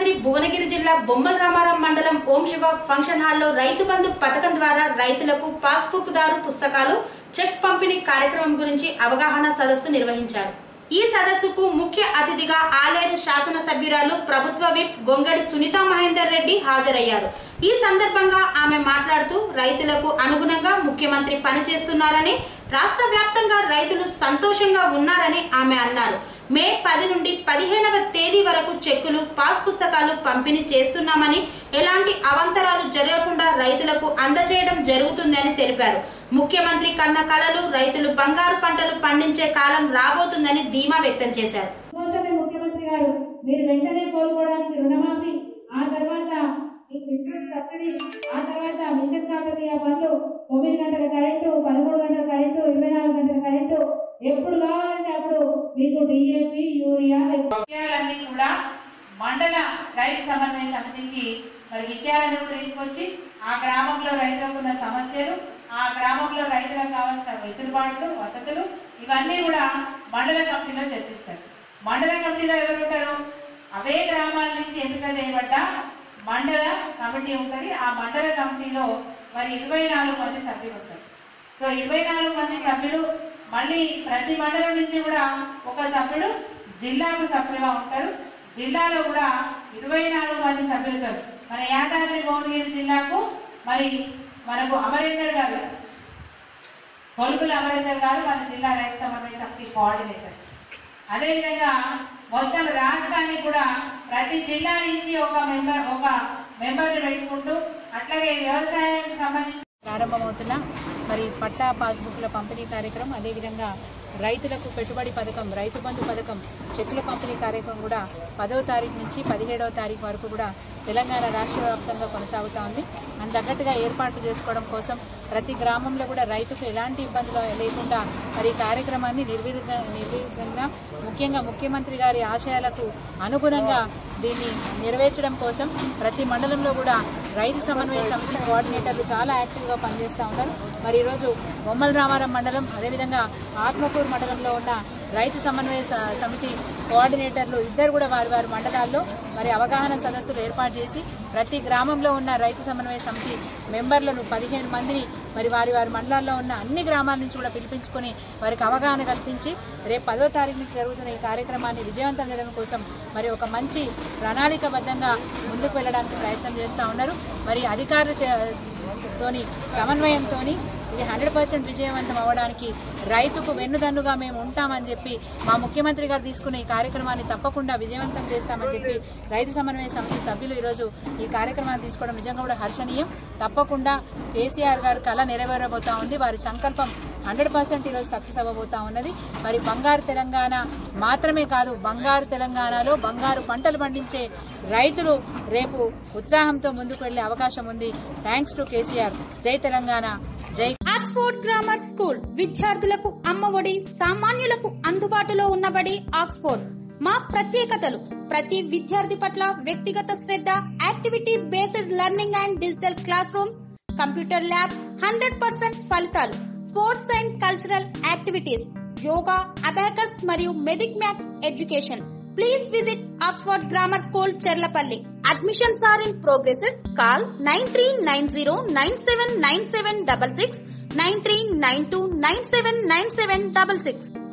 భద్రాద్రి భువనగిరి జిల్లా బొమ్మల రామారం మండలం ఓం శివ ఫంక్షన్ హాల్లో రైతు బంధు పథకం ద్వారా రైతులకు పాస్బుక్ దారు పుస్తకాలు చెక్ పంపిణీ కార్యక్రమం గురించి అవగాహన సదస్సు నిర్వహించారు ఈ సదస్సుకు ముఖ్య అతిథిగా ఆలేరు శాసనసభ్యురాలు ప్రభుత్వ విప్ గొంగడి సునీతా మహేందర్ రెడ్డి హాజరయ్యారు ఈ సందర్భంగా ఆమె మాట్లాడుతూ రైతులకు అనుగుణంగా ముఖ్యమంత్రి పనిచేస్తున్నారని రాష్ట్ర వ్యాప్తంగా రైతులు సంతోషంగా ఉన్నారని ఆమె అన్నారు మే పది నుండి పదిహేనవ తేదీ వరకు చెక్కులు పాస్ పుస్తకాలు పంపిణీ చేస్తున్నామని ఎలాంటి అవంతరాలు జరగకుండా రైతులకు అందజేయడం జరుగుతుందని తెలిపారు ముఖ్యమంత్రి కన్న కలలు రైతులు బంగారు పంటలు పండించే కాలం రాబోతుందని ధీమా వ్యక్తం చేశారు కోసమే ముఖ్యమంత్రి గారు మీరు వెంటనే కోలుకోవడానికి రుణమాఫీ ఆ తర్వాత మీకు విద్యుత్ సబ్సిడీ ఆ తర్వాత మిషన్ కాకతీయ పనులు తొమ్మిది గంటల కరెంటు పదమూడు గంటల కరెంటు ఇరవై నాలుగు గంటల కరెంటు ఎప్పుడు కావాలంటే అప్పుడు మీకు డిఏపి యూరియా విషయాలన్నీ కూడా మండల రైతు సమన్వయ సమితికి మరి విషయాలను కూడా తీసుకొచ్చి ఆ గ్రామంలో రైతులకు ఉన్న సమస్యలు ఆ గ్రామంలో రైతులకు కావాల్సిన వెసులుబాట్లు వసతులు ఇవన్నీ కూడా మండల కమిటీలో చర్చిస్తారు మండల కమిటీలో ఎవరు ఉంటారు అవే గ్రామాల నుంచి ఎంపిక చేయబడ్డ మండల కమిటీ ఉంటుంది ఆ మండల కమిటీలో మరి ఇరవై నాలుగు మంది సభ్యులు ఉంటారు సో ఇరవై నాలుగు మంది సభ్యులు మళ్ళీ ప్రతి మండలం నుంచి కూడా ఒక సభ్యుడు జిల్లాకు సభ్యులుగా ఉంటారు జిల్లాలో కూడా ఇరవై నాలుగు మంది సభ్యులతో మన యాదాద్రి భువనగిరి జిల్లాకు మరి మనకు అమరేందర్ గారు కొలుకుల అమరేందర్ గారు మన జిల్లా రైతు సమన్వయ సమితి కోఆర్డినేటర్ అదేవిధంగా మొత్తం రాష్ట్రానికి కూడా ప్రతి జిల్లా నుంచి ఒక మెంబర్ ఒక మెంబర్ని పెట్టుకుంటూ అట్లాగే వ్యవసాయానికి సంబంధించి ప్రారంభమవుతున్న మరి పట్టా పాస్బుక్ల పంపిణీ కార్యక్రమం అదేవిధంగా రైతులకు పెట్టుబడి పథకం రైతు బంధు పథకం చెక్కుల పంపిణీ కార్యక్రమం కూడా పదవ తారీఖు నుంచి పదిహేడవ తారీఖు వరకు కూడా తెలంగాణ రాష్ట్ర వ్యాప్తంగా కొనసాగుతూ ఉంది అని తగ్గట్టుగా ఏర్పాట్లు చేసుకోవడం కోసం ప్రతి గ్రామంలో కూడా రైతుకు ఎలాంటి ఇబ్బందులు లేకుండా మరి ఈ కార్యక్రమాన్ని నిర్విఘ్న నిర్విఘ్నంగా ముఖ్యంగా ముఖ్యమంత్రి గారి ఆశయాలకు అనుగుణంగా దీన్ని నెరవేర్చడం కోసం ప్రతి మండలంలో కూడా రైతు సమన్వయ సమితి కోఆర్డినేటర్లు చాలా యాక్టివ్గా పనిచేస్తూ ఉన్నారు మరి ఈరోజు బొమ్మల రామారం మండలం అదేవిధంగా ఆత్మకూరు మండలంలో ఉన్న రైతు సమన్వయ స- సమితి కోఆర్డినేటర్లు ఇద్దరు కూడా వారి వారి మండలాల్లో మరి అవగాహన సదస్సులు ఏర్పాటు చేసి ప్రతి గ్రామంలో ఉన్న రైతు సమన్వయ సమితి మెంబర్లను పదిహేను మందిని మరి వారి వారి మండలాల్లో ఉన్న అన్ని గ్రామాల నుంచి కూడా పిలిపించుకొని వారికి అవగాహన కల్పించి రేపు పదో తారీఖు నుంచి జరుగుతున్న ఈ కార్యక్రమాన్ని విజయవంతం చేయడం కోసం మరి ఒక మంచి ప్రణాళికబద్ధంగా ముందుకు వెళ్ళడానికి ప్రయత్నం చేస్తూ ఉన్నారు మరి అధికారులు చే- తోని సమన్వయంతోని ఇది హండ్రెడ్ పర్సెంట్ విజయవంతం అవ్వడానికి రైతుకు వెన్నుదన్నుగా మేము ఉంటామని చెప్పి మా ముఖ్యమంత్రి గారు తీసుకున్న ఈ కార్యక్రమాన్ని తప్పకుండా విజయవంతం చేస్తామని చెప్పి రైతు సమన్వయ సమితి సభ్యులు ఈరోజు ఈ కార్యక్రమాన్ని తీసుకోవడం నిజంగా కూడా హర్షణీయం తప్పకుండా కేసీఆర్ గారి కళ నెరవేరబోతా ఉంది వారి సంకల్పం హండ్రెడ్ పర్సెంట్ ఈరోజు సక్సెస్ అవ్వబోతా ఉన్నది మరి బంగారు తెలంగాణ మాత్రమే కాదు బంగారు తెలంగాణలో బంగారు పంటలు పండించే రైతులు రేపు ఉత్సాహంతో ముందుకు వెళ్లే అవకాశం ఉంది థ్యాంక్స్ టు కేసీఆర్ జై తెలంగాణ జై ఆక్స్ఫోర్డ్ గ్రామర్ స్కూల్ విద్యార్థులకు అమ్మఒడి సామాన్యులకు అందుబాటులో ఉన్నబడి ఆక్స్ఫోర్డ్ మా ప్రత్యేకతలు ప్రతి విద్యార్థి పట్ల వ్యక్తిగత శ్రద్ధ activity based learning and digital classrooms computer lab hundred percent ఫలితాలు sports and cultural activities yoga abacus మరియు మెదిక్ maths education please visit Oxford grammar school Cherlapally admissions are in progress call nine three nine zero nine seven nine seven double six nine three nine two nine seven nine seven double six